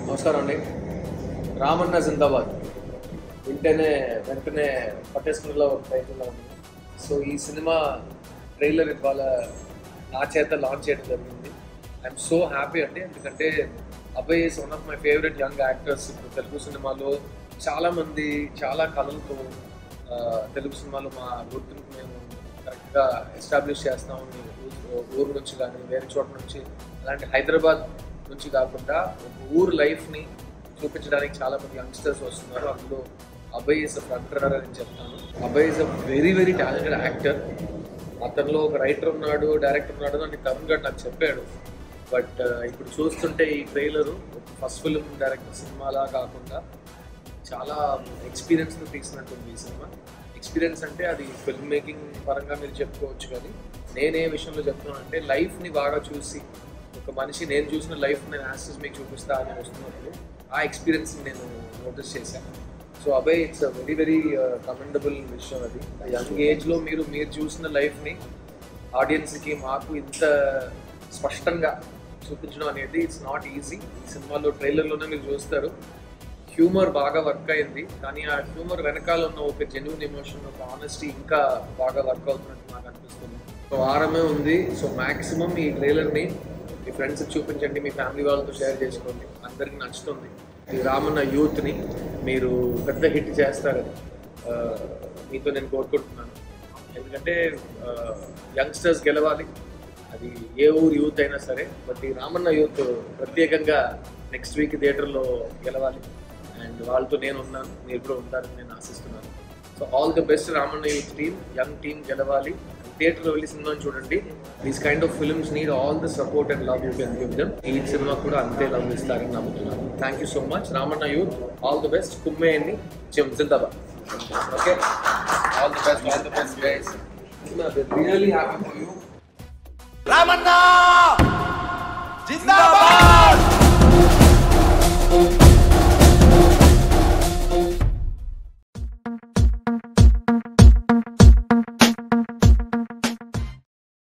నమస్కారం అండి రామన్న జిందాబాద్ వింటేనే వెంటనే పట్టేసుకునేలా ఒక టైటిల్లో ఉంది సో ఈ సినిమా ట్రైలర్ ఇవాళ నా చేత లాంచ్ చేయడం జరిగింది ఐఎమ్ సో హ్యాపీ అండి ఎందుకంటే Abhay is one of my favourite young actors ఇప్పుడు తెలుగు సినిమాలో చాలామంది చాలా కళలతో ఆ, తెలుగు సినిమాలో మా గుర్తింపు మేము కరెక్ట్గా ఎస్టాబ్లిష్ చేస్తాము ఊ- ఊరు నుంచి కానీ వేరే చోట నుంచి అలాంటి హైదరాబాద్ నుంచి కాకుండా ఒక ఊరు లైఫ్ని చూపించడానికి చాలా మంది యంగ్స్టర్స్ వస్తున్నారు అందులో అభయ్ ఇస్ ఫ్రంట్ రన్నర్ అని చెప్తాను Abhay is a very very talented actor అతనిలో ఒక రైటర్ ఉన్నాడు డైరెక్టర్ ఉన్నాడు అని తరుణ్ గారు నాకు చెప్పాడు బట్ ఇప్పుడు చూస్తుంటే ఈ ట్రైలరు ఫస్ట్ ఫిల్మ్ డైరెక్టర్ సినిమాలా కాకుండా చాలా ఎక్స్పీరియన్స్తో తీసినట్టుంది ఈ సినిమా ఎక్స్పీరియన్స్ అంటే అది ఫిల్మ్ మేకింగ్ పరంగా మీరు చెప్పుకోవచ్చు కానీ నేనే విషయంలో చెప్తున్నాను అంటే లైఫ్ని బాగా చూసి ఒక మనిషి నేను చూసిన లైఫ్ నేను యాక్సెస్ మీకు చూపిస్తా అని వస్తున్నప్పుడు ఆ ఎక్స్పీరియన్స్ నేను నోటీస్ చేశాను సో అబ్బాయి it's a very very commendable విషయం అది యంగ్ ఏజ్లో మీరు మీరు చూసిన లైఫ్ని ఆడియన్స్కి మాకు ఇంత స్పష్టంగా చూపించడం అనేది ఇట్స్ నాట్ ఈజీ ఈ సినిమాలో ట్రైలర్లోనే మీరు చూస్తారు హ్యూమర్ బాగా వర్క్ అయింది కానీ ఆ హ్యూమర్ వెనకాల ఉన్న ఒక జెన్యున్ ఎమోషన్ ఒక ఆనెస్టీ ఇంకా బాగా వర్క్ అవుతున్నట్టు నాకు అనిపిస్తుంది సో వారమే ఉంది సో మాక్సిమం ఈ ట్రైలర్ని మీ ఫ్రెండ్స్కి చూపించండి మీ ఫ్యామిలీ వాళ్ళతో షేర్ చేసుకోండి అందరికీ నచ్చుతుంది ఈ రామన్న యూత్ని మీరు పెద్ద హిట్ చేస్తారని ఆ, మీతో నేను కోరుకుంటున్నాను ఎందుకంటే యంగ్స్టర్స్ గెలవాలి అది ఏ ఊరు యూత్ అయినా సరే బట్ ఈ రామన్న యూత్ ప్రత్యేకంగా నెక్స్ట్ వీక్ థియేటర్లో గెలవాలి అండ్ వాళ్ళతో నేను ఉన్నాను మీరు కూడా ఉంటారని నేను ఆశిస్తున్నాను so all the best Ramanna youth team young team గెలవాలి థియేటర్లో వెళ్ళి సినిమాని చూడండి these kind of films need all the support and love you can give them ఈ సినిమా కూడా అంతే లవ్ ఇస్తారని నమ్ముతున్నాను thank you so much Ramanna youth all the best కుమ్మేయండి జిమ్ జిందాబాద్ okay all the best all the best guys really happy for you రామన్నా